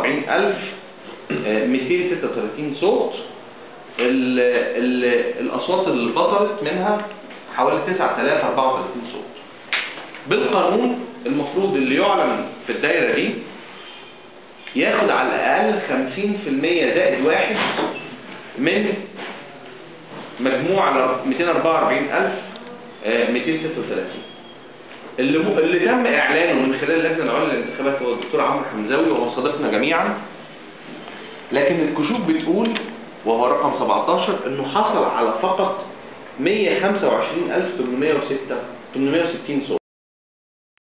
240236 صوت ال ال الأصوات اللي بطلت منها حوالي 9034 صوت بالقانون المفروض اللي يعلن في الدايرة دي ياخد على الأقل 50% زائد واحد من مجموع ال 244236 اللي م... اللي تم اعلانه من خلال اللجنه العليا للانتخابات هو الدكتور عمرو حمزاوي وهو صديقنا جميعا لكن الكشوف بتقول وهو رقم 17 انه حصل على فقط 125806 860 صوت